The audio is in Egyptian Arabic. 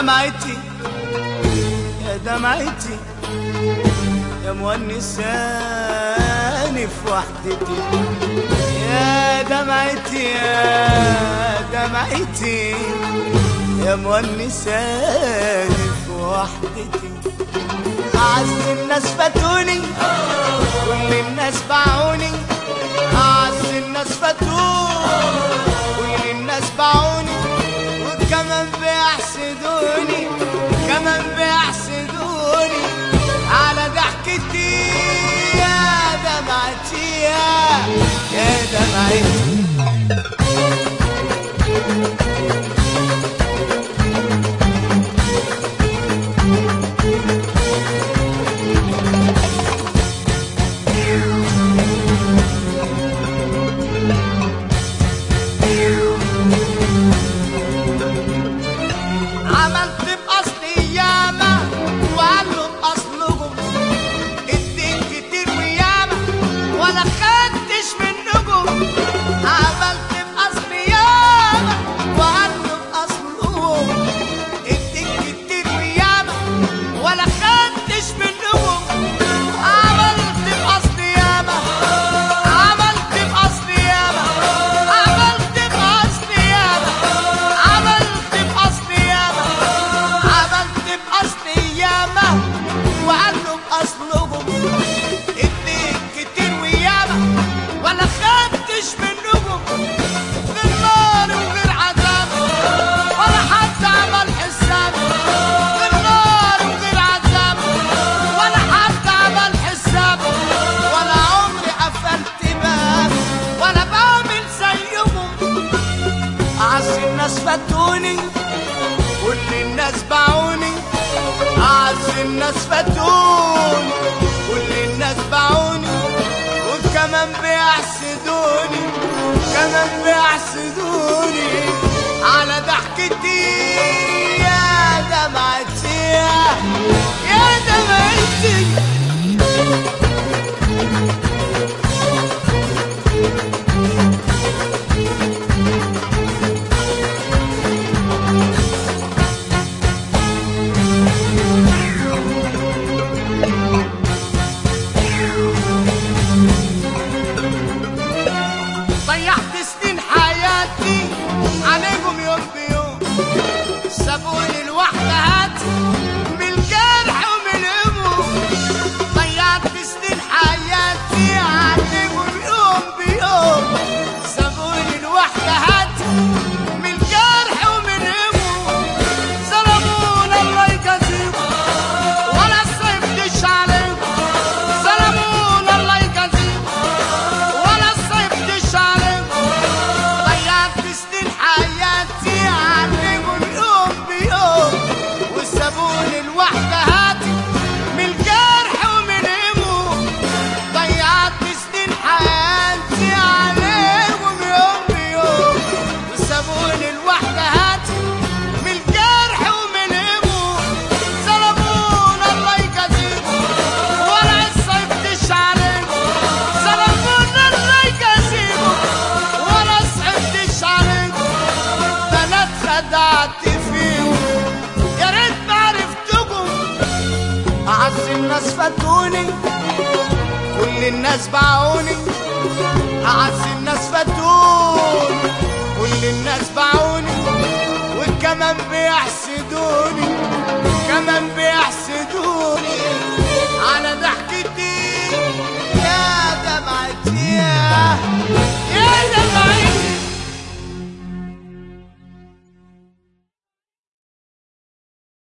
دمعتي يا دمعتي يا مونساني في وحدتي يا دمعتي يا دمعتي يا مونساني في وحدتي أعز الناس فاتوني كل الناس باعوني أعز الناس فاتوني كل الناس باعوني وكمان بيحسدوني كمان بيحسدوني على ضحكتي يا دمعتي يا يا دمعتي عملت بأصلي ياما وقالوا بأصلهم اديت كتير وياما ولا خدتش منكم عملت بأصلي ياما وقالوا بأصلهم اديت كتير وياما ولا خدتش منكم عملت بأصلي ياما عملت بأصلي ياما عملت بأصلي ياما عملت بأصلي ياما عملت بأصلي ياما وقالوا بأصلهم اديت كتير وياما ولا خدتش منكم غير نار وغير عذاب ولا حد عمل حساب غير نار وغير عذاب ولا حد عمل حساب ولا عمري قفلت باب ولا بعمل زيهم أعز الناس فاتوني كل الناس باعوني أعز الناس فاتوني كل الناس باعوني وكمان بيحسدوني كمان بيحسدوني على ضحكتي يا دمعتي يا يا دمعتي ضيعت سنين حياتي عليكم يوم بيوم سابوني لوحدي هاتي من الجرح ومن الهموم ضيعت سنين حياتي عليكم يوم بيوم سابوني لوحدي هاتي من الجرح ومن الهموم ظلمونا الله يجازيهم ولا صيفتش عليهم ظلمونا الله يجازيهم ولا صيفتش عليهم ضيعت سنين حياتي عليهم يوم بيوم وسابوني لوحدي هاتي من الجرح ومن هموم ضيعت سنين حياتي عليهم يوم بيوم وسابوني لوحدي هاتي من الجرح ومن هموم ظلمونا الله يجازيهم ولا صيفتش عليهم ظلمونا الله يجازيهم ولا صعبتش عليكم ده انا اتخدعت فيهم يا ريت ما عرفتكم اعز الناس فاتوني كل الناس باعوني اعز الناس فاتوني كل الناس باعوني والكمان بيحسدوني